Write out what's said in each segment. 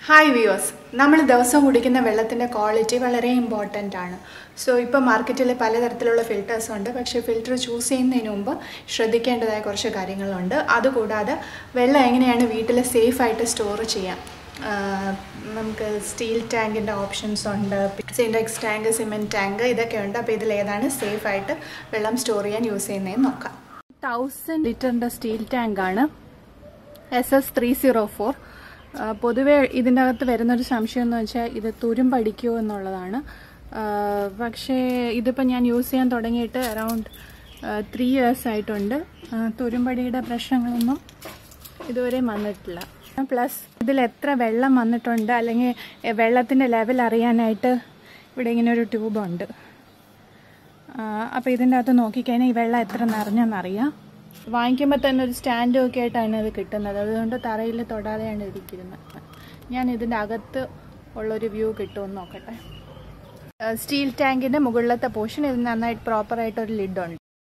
hi viewers നമ്മൾ ദിവസവും കുടിക്കുന്ന വെള്ളത്തിൻ്റെ ക്വാളിറ്റി വളരെ ഇമ്പോർട്ടൻ്റ് ആണ് സോ ഇപ്പോൾ മാർക്കറ്റിൽ പലതരത്തിലുള്ള ഫിൽറ്റേഴ്സ് ഉണ്ട് പക്ഷേ ഫിൽറ്റർ ചൂസ് ചെയ്യുന്നതിന് മുമ്പ് ശ്രദ്ധിക്കേണ്ടതായ കുറച്ച് കാര്യങ്ങളുണ്ട് അതുകൂടാതെ വെള്ളം എങ്ങനെയാണ് വീട്ടിൽ സേഫായിട്ട് സ്റ്റോർ ചെയ്യാം ആഹ് നമുക്ക് സ്റ്റീൽ ടാങ്കിൻ്റെ ഓപ്ഷൻസ് ഉണ്ട് സിൻഡെക്സ് ടാങ്ക് സിമെൻറ്റ് ടാങ്ക് ഇതൊക്കെ ഉണ്ട് അപ്പോൾ ഇതിൽ ഏതാണ് സേഫായിട്ട് വെള്ളം സ്റ്റോർ ചെയ്യാൻ യൂസ് ചെയ്യുന്നതെന്ന് നോക്കാം തൗസൻഡ് ലിറ്ററിൻ്റെ സ്റ്റീൽ ടാങ്കാണ് S S three zero four പൊതുവെ ഇതിൻ്റെ അകത്ത് വരുന്നൊരു സംശയം എന്ന് വെച്ചാൽ ഇത് തുരുമ്പടിക്കുമോ എന്നുള്ളതാണ് ആ, പക്ഷേ ഇതിപ്പോൾ ഞാൻ യൂസ് ചെയ്യാൻ തുടങ്ങിയിട്ട് അറൗണ്ട് ത്രീ ഇയേഴ്സ് ആയിട്ടുണ്ട് ആ, തുരുമ്പടിയുടെ പ്രശ്നങ്ങളൊന്നും ഇതുവരെ വന്നിട്ടില്ല പ്ലസ് ഇതിൽ എത്ര വെള്ളം വന്നിട്ടുണ്ട് അല്ലെങ്കിൽ വെള്ളത്തിൻ്റെ ലെവൽ അറിയാനായിട്ട് ഇവിടെ ഇങ്ങനെ ഒരു ട്യൂബുണ്ട് അപ്പോൾ ഇതിൻ്റെ അകത്ത് നോക്കിക്കഴിഞ്ഞാൽ ഈ വെള്ളം എത്ര നിറഞ്ഞെന്നറിയാം വാങ്ങിക്കുമ്പോൾ തന്നെ ഒരു സ്റ്റാൻഡും ഒക്കെ ആയിട്ടാണ് ഇത് കിട്ടുന്നത് അതുകൊണ്ട് തറയിൽ തൊടാതെയാണ് ഇരിക്കുന്നത് ഞാൻ ഇതിൻ്റെ അകത്ത് ഉള്ളൊരു വ്യൂ കിട്ടുമെന്ന് നോക്കട്ടെ സ്റ്റീൽ ടാങ്കിൻ്റെ മുകളിലത്തെ പോർഷൻ ഇത് നന്നായിട്ട് പ്രോപ്പറായിട്ടൊരു ലിഡുണ്ട്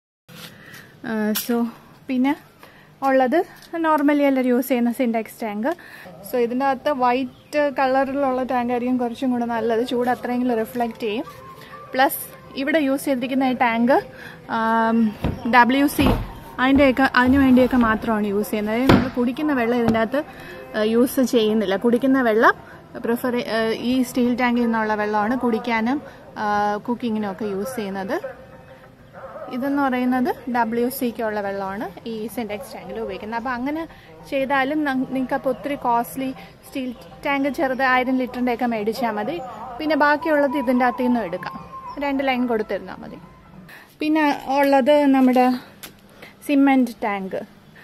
സോ പിന്നെ ഉള്ളത് നോർമലി എല്ലാവരും യൂസ് ചെയ്യുന്ന സിൻഡെക്സ് ടാങ്ക് സോ ഇതിൻ്റെ അകത്ത് വൈറ്റ് കളറിലുള്ള ടാങ്ക് ആയിരിക്കും കുറച്ചും കൂടെ നല്ലത് ചൂട് അത്രയെങ്കിലും റിഫ്ലക്റ്റ് ചെയ്യും പ്ലസ് ഇവിടെ യൂസ് ചെയ്തിരിക്കുന്ന ഈ ടാങ്ക് ഡബ്ല്യു സി അതിൻ്റെയൊക്കെ അതിന് വേണ്ടിയൊക്കെ മാത്രമാണ് യൂസ് ചെയ്യുന്നത് നമ്മൾ കുടിക്കുന്ന വെള്ളം ഇതിൻ്റെ അകത്ത് യൂസ് ചെയ്യുന്നില്ല കുടിക്കുന്ന വെള്ളം പ്രിഫർ ഈ സ്റ്റീൽ ടാങ്കിൽ നിന്നുള്ള വെള്ളമാണ് കുടിക്കാനും കുക്കിങ്ങിനും ഒക്കെ യൂസ് ചെയ്യുന്നത് ഇതെന്ന് പറയുന്നത് ഡബ്ല്യു സിക്കുള്ള വെള്ളമാണ് ഈ സിൻഡെക്സ് ടാങ്കിൽ ഉപയോഗിക്കുന്നത് അപ്പോൾ അങ്ങനെ ചെയ്താലും നിങ്ങൾക്ക് അപ്പോൾ ഒത്തിരി കോസ്റ്റ്ലി സ്റ്റീൽ ടാങ്ക് ചെറുത് ആയിരം ലിറ്ററിൻ്റെ ഒക്കെ മേടിച്ചാൽ മതി പിന്നെ ബാക്കിയുള്ളത് ഇതിൻ്റെ അകത്തു നിന്നും എടുക്കാം രണ്ട് ലൈൻ കൊടുത്തിരുന്നാൽ മതി പിന്നെ ഉള്ളത് നമ്മുടെ സിമെൻറ്റ് ടാങ്ക്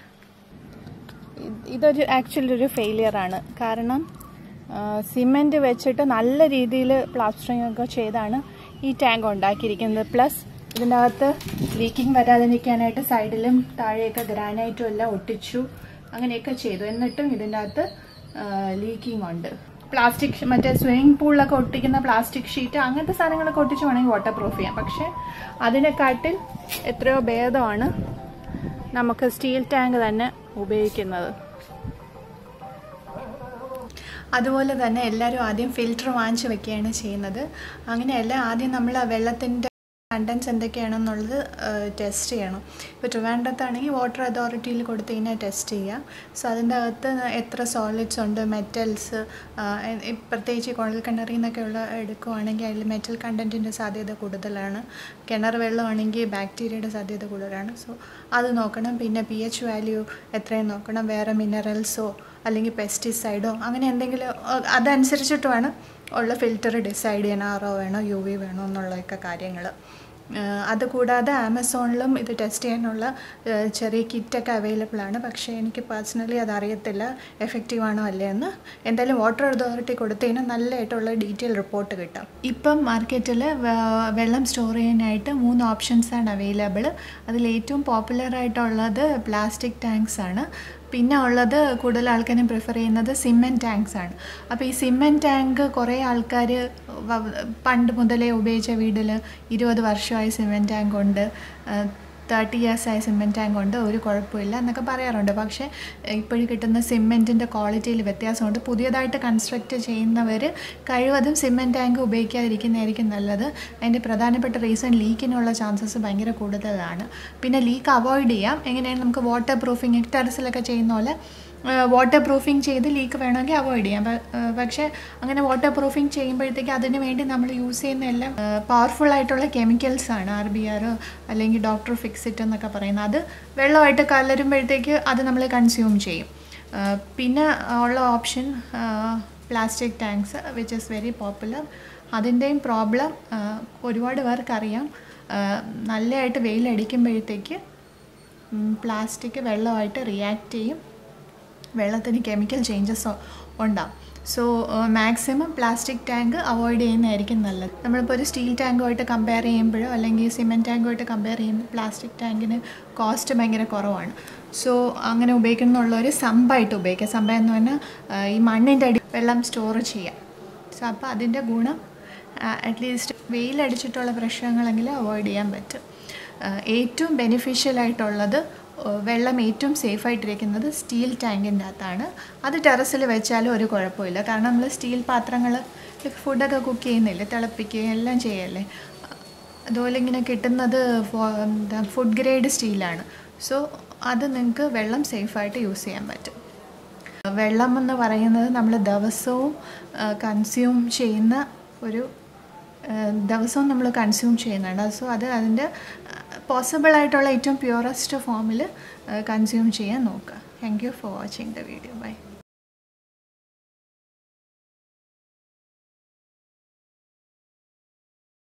ഇതൊരു ആക്ച്വലി ഒരു ഫെയിലിയർ ആണ് കാരണം സിമെൻറ്റ് വെച്ചിട്ട് നല്ല രീതിയിൽ പ്ലാസ്റ്ററിങ് ഒക്കെ ചെയ്താണ് ഈ ടാങ്ക് ഉണ്ടാക്കിയിരിക്കുന്നത് പ്ലസ് ഇതിൻ്റെ അകത്ത് ലീക്കിംഗ് വരാതിരിക്കാനായിട്ട് സൈഡിലും താഴെയൊക്കെ ഗ്രാനൈറ്റും എല്ലാം ഒട്ടിച്ചു അങ്ങനെയൊക്കെ ചെയ്തു എന്നിട്ടും ഇതിൻ്റെ അകത്ത് ലീക്കിംഗ് ഉണ്ട് പ്ലാസ്റ്റിക് മറ്റേ സ്വിമ്മിംഗ് പൂളിലൊക്കെ ഒട്ടിക്കുന്ന പ്ലാസ്റ്റിക് ഷീറ്റ് അങ്ങനത്തെ സാധനങ്ങളൊക്കെ ഒട്ടിച്ച് വേണമെങ്കിൽ വാട്ടർ പ്രൂഫ് ചെയ്യാം പക്ഷേ അതിനെക്കാട്ടിൽ എത്രയോ ഭേദമാണ് നമുക്ക് സ്റ്റീൽ ടാങ്ക് തന്നെ ഉപയോഗിക്കുന്നത് അതുപോലെ തന്നെ എല്ലാവരും ആദ്യം ഫിൽറ്റർ വാങ്ങിച്ച് വെക്കുകയാണ് ചെയ്യുന്നത് അങ്ങനെയല്ല ആദ്യം നമ്മൾ ആ വെള്ളത്തിൻ്റെ കണ്ടൻസ് എന്തൊക്കെയാണെന്നുള്ളത് ടെസ്റ്റ് ചെയ്യണം ഇപ്പോൾ ട്രിവാൻഡ്രത്താണെങ്കിൽ വാട്ടർ അതോറിറ്റിയിൽ കൊടുത്ത് കഴിഞ്ഞാൽ ടെസ്റ്റ് ചെയ്യുക സോ അതിൻ്റെ അകത്ത് എത്ര സോളിഡ്സ് ഉണ്ട് മെറ്റൽസ് പ്രത്യേകിച്ച് കുഴൽ കിണറിൽ നിന്നൊക്കെ ഉള്ള എടുക്കുവാണെങ്കിൽ അതിൽ മെറ്റൽ കണ്ടൻറ്റിൻ്റെ സാധ്യത കൂടുതലാണ് കിണർ വെള്ളമാണെങ്കിൽ ബാക്ടീരിയയുടെ സാധ്യത കൂടുതലാണ് സോ അത് നോക്കണം പിന്നെ പി എച്ച് വാല്യൂ എത്രയും നോക്കണം വേറെ മിനറൽസോ അല്ലെങ്കിൽ പെസ്റ്റിസൈഡോ അങ്ങനെ എന്തെങ്കിലും അഹ് അതനുസരിച്ചിട്ട് വേണം ഉള്ള ഫിൽറ്റർ ഡിസൈഡ് ചെയ്യാൻ ആർ ഒ വേണോ യു വി വേണോ എന്നുള്ളതൊക്കെ കാര്യങ്ങൾ അതുകൂടാതെ ആമസോണിലും ഇത് ടെസ്റ്റ് ചെയ്യാനുള്ള ഏഹ്, ചെറിയ കിറ്റൊക്കെ അവൈലബിൾ ആണ് പക്ഷേ എനിക്ക് പേഴ്സണലി അത് അറിയത്തില്ല എഫക്റ്റീവ് ആണോ അല്ലേ എന്ന് എന്തായാലും വാട്ടർ അതോറിറ്റി കൊടുത്തതിന് നല്ലതായിട്ടുള്ള ഡീറ്റെയിൽ റിപ്പോർട്ട് കിട്ടാം ഇപ്പം മാർക്കറ്റിൽ വെള്ളം സ്റ്റോർ ചെയ്യാനായിട്ട് മൂന്ന് ഓപ്ഷൻസാണ് അവൈലബിൾ അതിൽ ഏറ്റവും പോപ്പുലർ ആയിട്ടുള്ളത് പ്ലാസ്റ്റിക് ടാങ്ക്സ് ആണ് പിന്നെ ഉള്ളത് കൂടുതൽ ആൾക്കാരും പ്രിഫർ ചെയ്യുന്നത് സിമെൻറ്റ് ടാങ്ക്സ് ആണ് അപ്പോൾ ഈ സിമെൻറ്റ് ടാങ്ക് കുറേ ആൾക്കാർ പണ്ട് മുതലേ ഉപയോഗിച്ച വീട്ടിൽ ഇരുപത് വർഷമായി സിമെൻറ്റ് ടാങ്ക് ഉണ്ട് തേർട്ടി ഇയേഴ്സായ സിമെൻറ്റ് ടാങ്ക് ഉണ്ട് ഒരു കുഴപ്പമില്ല എന്നൊക്കെ പറയാറുണ്ട് പക്ഷേ ഇപ്പോഴും കിട്ടുന്ന സിമെൻറ്റിൻ്റെ ക്വാളിറ്റിയിൽ വ്യത്യാസമുണ്ട് പുതിയതായിട്ട് കൺസ്ട്രക്റ്റ് ചെയ്യുന്നവർ കഴിവതും സിമെൻറ്റ് ടാങ്ക് ഉപയോഗിക്കാതിരിക്കുന്നതായിരിക്കും നല്ലത് അതിൻ്റെ പ്രധാനപ്പെട്ട റീസൺ ലീക്കിനുള്ള ചാൻസസ് ഭയങ്കര കൂടുതലാണ് പിന്നെ ലീക്ക് അവോയ്ഡ് ചെയ്യാം എങ്ങനെയാണ് നമുക്ക് വാട്ടർ പ്രൂഫിങ് ടെറസിലൊക്കെ ചെയ്യുന്ന പോലെ വാട്ടർ പ്രൂഫിങ് ചെയ്ത് ലീക്ക് വേണമെങ്കിൽ അവോയ്ഡ് ചെയ്യാം പ- ഏഹ് പക്ഷേ അങ്ങനെ വാട്ടർ പ്രൂഫിങ് ചെയ്യുമ്പോഴത്തേക്ക് അതിന് വേണ്ടി നമ്മൾ യൂസ് ചെയ്യുന്ന എല്ലാം പവർഫുൾ ആയിട്ടുള്ള കെമിക്കൽസ് ആണ് ആർ ബി ആർ അല്ലെങ്കിൽ ഡോക്ടർ ഫിക്സിറ്റ് എന്നൊക്കെ പറയുന്നത് അത് വെള്ളമായിട്ട് കലരുമ്പോഴത്തേക്ക് അത് നമ്മൾ കൺസ്യൂം ചെയ്യും ഏഹ് പിന്നെ ഉള്ള option plastic tanks which is very popular അതിൻ്റെയും പ്രോബ്ലം ഒരുപാട് പേർക്കറിയാം ഏഹ് നല്ലതായിട്ട് വെയിലടിക്കുമ്പോഴത്തേക്ക് പ്ലാസ്റ്റിക് വെള്ളമായിട്ട് റിയാക്ട് ചെയ്യും വെള്ളത്തിന് കെമിക്കൽ ചേഞ്ചസ് ഉണ്ടാവും so maximum plastic tank avoid ചെയ്യുന്നതായിരിക്കും നല്ലത് നമ്മളിപ്പോൾ ഒരു സ്റ്റീൽ ടാങ്കുമായിട്ട് കമ്പയർ ചെയ്യുമ്പോഴോ അല്ലെങ്കിൽ സിമെൻറ്റ് ടാങ്കുമായിട്ട് കമ്പയർ ചെയ്യുമ്പോൾ പ്ലാസ്റ്റിക് ടാങ്കിന് കോസ്റ്റ് ഭയങ്കര കുറവാണ് സോ അങ്ങനെ ഉപയോഗിക്കുന്നുള്ളവർ സമ്പായിട്ട് ഉപയോഗിക്കുക സമ്പ എന്ന് പറഞ്ഞാൽ ആ, ഈ മണ്ണിൻ്റെ അടി വെള്ളം സ്റ്റോർ ചെയ്യാം സോ അപ്പോൾ അതിൻ്റെ ഗുണം അറ്റ്ലീസ്റ്റ് വെയിലടിച്ചിട്ടുള്ള പ്രശ്നങ്ങളെങ്കിലും അവോയ്ഡ് ചെയ്യാൻ പറ്റും ആ, ഏറ്റവും ബെനിഫിഷ്യൽ ആയിട്ടുള്ളത് ഏഹ്, വെള്ളം ഏറ്റവും സേഫായിട്ടിരിക്കുന്നത് സ്റ്റീൽ ടാങ്കിൻ്റെ അകത്താണ് അത് ടെറസിൽ വെച്ചാലും ഒരു കുഴപ്പമില്ല കാരണം നമ്മൾ സ്റ്റീൽ പാത്രങ്ങൾ ഫുഡൊക്കെ കുക്ക് ചെയ്യുന്നില്ലേ തിളപ്പിക്കുകയും എല്ലാം ചെയ്യല്ലേ അതുപോലെ ഇങ്ങനെ കിട്ടുന്നത് ഫോ- എന്താ ഫുഡ് ഗ്രേഡ് സ്റ്റീലാണ് സോ അത് നിങ്ങൾക്ക് വെള്ളം സേഫായിട്ട് യൂസ് ചെയ്യാൻ പറ്റും വെള്ളം എന്ന് പറയുന്നത് നമ്മൾ ദിവസവും കൺസ്യൂം ചെയ്യുന്ന ഒരു ആ, ദിവസവും നമ്മൾ കൺസ്യൂം ചെയ്യുന്നുണ്ട് സോ അത് അതിൻ്റെ പോസിബിൾ ആയിട്ടുള്ള ഏറ്റവും പ്യുവറസ്റ്റ് ഫോമിൽ കൺസ്യൂം ചെയ്യാൻ നോക്കുക thank you for watching the video by